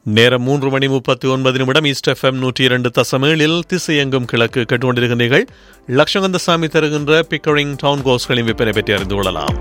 நேரம் மூன்று மணி முப்பத்தி ஒன்பது நிமிடம் ஈஸ்ட் எஃப்எம் நூற்றி இரண்டு தசமேழில் திசையெங்கும் கிழக்கு கேட்டுக்கொண்டிருக்கின்றீர்கள் லட்சகந்தசாமி தருகின்ற பிக்கரிங் டவுன் கோஸ்களின் விற்பனை பற்றி அறிந்து கொள்ளலாம்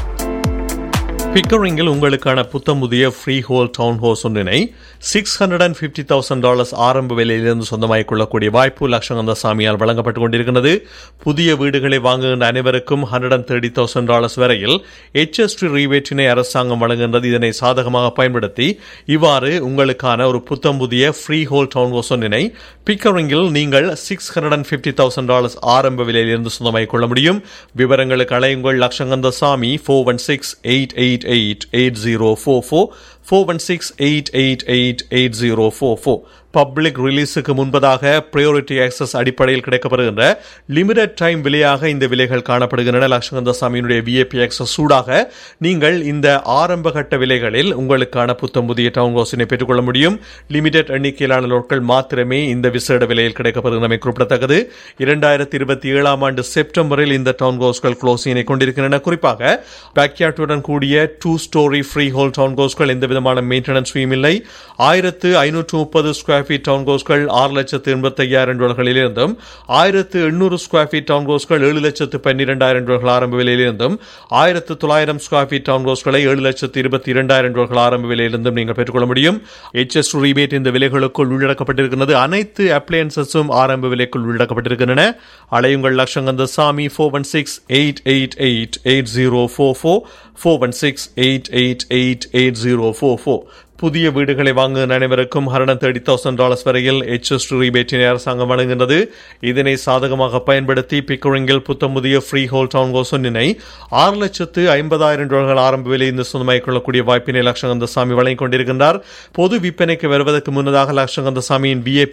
பிக்கரிங்கில் உங்களுக்கான புத்தம் புதிய ஃப்ரீ ஹோல் டவுன் ஹோஸ் ஒன்றினை six hundred and fifty thousand dollars ஆரம்ப விலையிலிருந்து சொந்தமாகிக் கொள்ளக்கூடிய வாய்ப்பு லட்சகந்த சாமியால் வழங்கப்பட்டுக் கொண்டிருக்கிறது புதிய வீடுகளை வாங்குகின்ற அனைவருக்கும் hundred and thirty thousand dollars வரையில் எச்எஸ்டி ரீவேட்டினை அரசாங்கம் வழங்குகின்றது இதனை சாதகமாக பயன்படுத்தி இவ்வாறு உங்களுக்கான ஒரு புத்தம் புதிய ஃப்ரீ ஹோல் டவுன் ஹோஸ் ஒன்றினை பிக்கரிங்கில் நீங்கள் six hundred and fifty thousand dollars ஆரம்ப விலையிலிருந்து சொந்தமாகிக் கொள்ள முடியும் விவரங்களுக்கு அலையுங்கள் Latchakantha Sami four one six eight eight eight eight zero four four four one six eight eight eight eight zero four four public ரிலீஸுக்கு முன்பதாக ப்ரையாரிட்டி ஆக்சஸ் அடிப்படையில் கிடைக்கப்படுகின்ற லிமிடெட் டைம் விலையாக இந்த விலைகள் காணப்படுகின்றன லட்சகந்த சாமியினுடைய விஏபி ஆக்சஸ் சூடாக நீங்கள் இந்த ஆரம்ப கட்ட விலைகளில் உங்களுக்கான புத்தம் புதிய டவுன் ஹவுஸினை பெற்றுக்கொள்ள முடியும் லிமிடெட் எண்ணிக்கையிலான லோட்கள் மாத்திரமே இந்த விசேட விலையில் கிடைக்கப்படுகின்றமை குறிப்பிடத்தக்கது இரண்டாயிரத்தி இருபத்தி ஏழாம் ஆண்டு செப்டம்பரில் இந்த டவுன் ஹவுஸ்கள் க்ளோசிங்கினை கொண்டிருக்கின்றன குறிப்பாக பேக்யார்டுடன் கூடிய two story freehold town ஹவுஸ்கள் எந்த விதமான மெயின்டெனன்ஸ் ஃபீம் இல்லை ஆயிரத்து ஐநூற்று முப்பது ஸ்கொயர் ஃபீட் டவுன் ஹவுஸ்கள் ஆறு லட்சத்து எண்பத்தி ஐயாயிரம் டாலர்களிலிருந்தும் ஆயிரத்து எண்ணூறு ஸ்கொயர் ஃபீட் டவுன் ஹவுஸ்கள் ஏழு லட்சத்து பன்னிரெண்டாயிரம் டாலர்கள் ஆரம்ப விலையிலிருந்தும் ஆயிரத்து தொள்ளாயிரம் ஸ்கொயர் ஃபீட் டவுன் ஹவுஸ்களை ஏழு லட்சத்து இருபத்தி இரண்டாயிரம் டாலர்கள் ஆரம்ப விலையிலிருந்தும் நீங்கள் பெற்றுக்கொள்ள முடியும் எச்எஸ் ரீபேட் இந்த விலைகளுக்குள் உள்ளடக்கப்பட்டிருக்கிறது அனைத்து அப்ளையன்சஸும் ஆரம்ப விலைக்குள் உள்ளடக்கப்பட்டிருக்கின்றன அலையுங்கள் Latchakantha Sami four one six eight eight eight eight zero four four four one six eight eight eight eight zero four four புதிய வீடுகளை வாங்குகிற அனைவருக்கும் ஹண்ட்ரட் தேர்ட்டி தௌசண்ட் டாலர்ஸ் வரையில் எச்எஸ் ரீபேட்டினை அரசாங்கம் வழங்குகின்றது இதனை சாதகமாக பயன்படுத்தி பிக்கரிங்கில் புத்தம் புதிய ஃப்ரீ ஹோல் டவுன் கோசொன்னினை ஆறு லட்சத்து ஐம்பதாயிரம் டாலர்கள் ஆரம்ப விலை இந்த சொந்தமாகிக் கொள்ளக்கூடிய வாய்ப்பினை லட்சங்கந்த சாமி வழங்கிக் கொண்டிருக்கின்றார் பொது விற்பனைக்கு வருவதற்கு முன்னதாக லட்சங்கந்த சாமியின் விஏபி